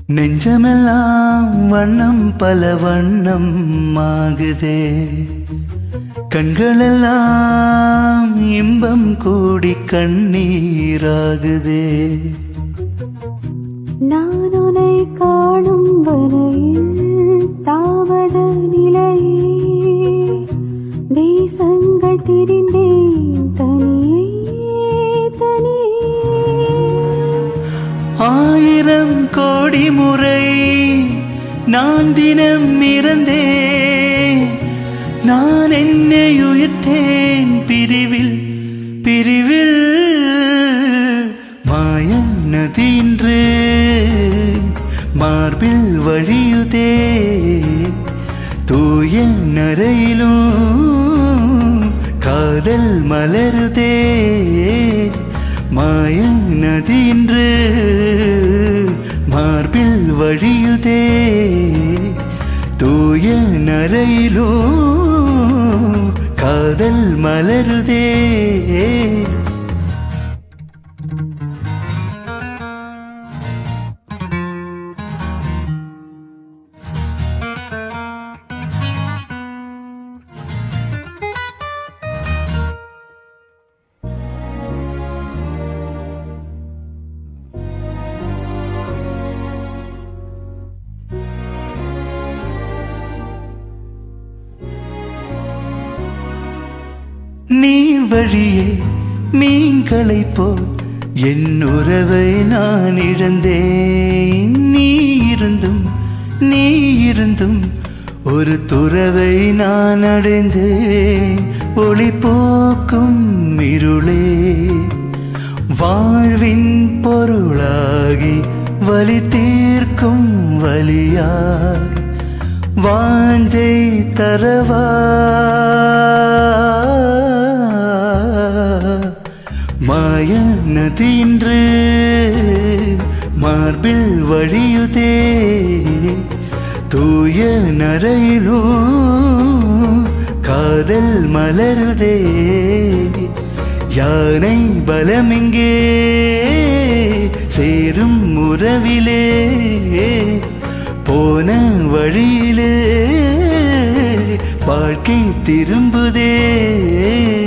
நெஞ்சமெல்லாம் வண்ணம் பல வண்ணம் ஆகுதே கண்களெல்லாம் இன்பம் கூடி கண்ணீராகுதே நான் உன்னை காணும் வரையில் தாவத நிலையே தேசங்கள் திரிந்தேன் தனியே தனியே ஆயிரம் கோடி முறை நான் தினம் இறந்தேன் நான் என்னை உயிர்த்தேன் பிரிவில் பிரிவில் மாய நதின்று மார்பில் வழியுதே தூய நரையிலும் காதல் மலருதே மாய நதின்று மார்பில் வழியுதே தூய நரையிலோ காதல் மலருதே நீர் வழியே மீன்களை போல் என் உறவை நான் இழந்தேன் நீ இருந்தும் நீ இருந்தும் ஒரு துறவை நான் அடைந்தேன் ஒளி போக்கும் இருளே வாழ்வின் பொருளாகி வலி தீர்க்கும் வலியாய் வாஞ்சை தரவா மாய நதின்று மார்பில் வழியுதே தூய நரையிலோ காதல் மலருதே யானை பலமிங்கே சேரும் உறவிலே போன வழியிலே வாழ்க்கை திரும்புதே